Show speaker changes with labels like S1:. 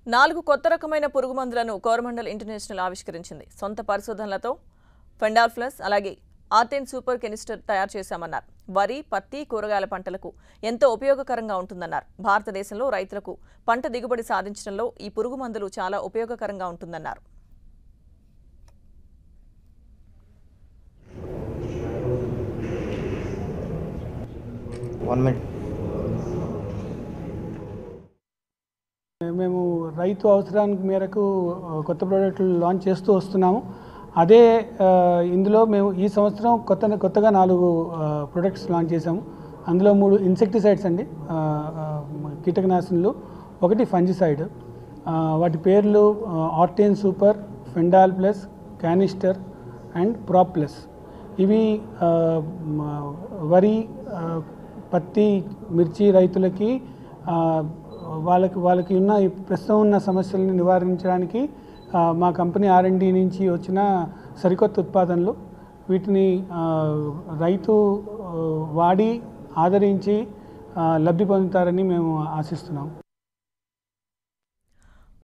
S1: నాలుగు కొత్త రకమైన పురుగు మందులను కోరమండల్ ఇంటర్నేషనల్ ఆవిష్కరించింది సొంత పరిశోధనలతో ఫెండాల్ఫ్లస్ అలాగే ఆర్టెన్ సూపర్ కెనిస్టర్ తయారు చేశామన్నారు వరి పత్తి కూరగాయల పంటలకు ఎంతో ఉపయోగకరంగా ఉంటుందన్నారు భారతదేశంలో రైతులకు పంట దిగుబడి సాధించడంలో ఈ పురుగు మందులు చాలా ఉపయోగకరంగా ఉంటుందన్నారు
S2: వన్ మినిట్
S3: మేము రైతు అవసరానికి మేరకు ఆ, కొత్త ప్రోడక్టులు లాంచ్ చేస్తూ వస్తున్నాము అదే ఆ, ఇందులో మేము ఈ సంవత్సరం కొత్త కొత్తగా నాలుగు ప్రొడక్ట్స్ లాంచ్ చేసాము అందులో మూడు ఇన్సెక్టిసైడ్స్ అండి ఆ, ఆ, కీటకనాశనులు ఒకటి ఫంజిసైడ్ ఆ, వాటి పేర్లు ఆర్టేన్ సూపర్ ఫెండాల్ plus canister and prop plus ఇవి ఆ, మ- వరి ఆ, పత్తి మిర్చి రైతులకి ఆ, వాళ్ళకి వాళ్ళకి ఉన్న ఈ ప్రస్తుతం ఉన్న సమస్యలను నివారించడానికి ఆ, మా కంపెనీ ఆర్ఎండి నుంచి వచ్చిన సరికొత్త ఉత్పాదనలు వీటిని ఆ, రైతు ఆ, వాడి ఆదరించి ఆ, లబ్ధి పొందుతారని మేము ఆశిస్తున్నాం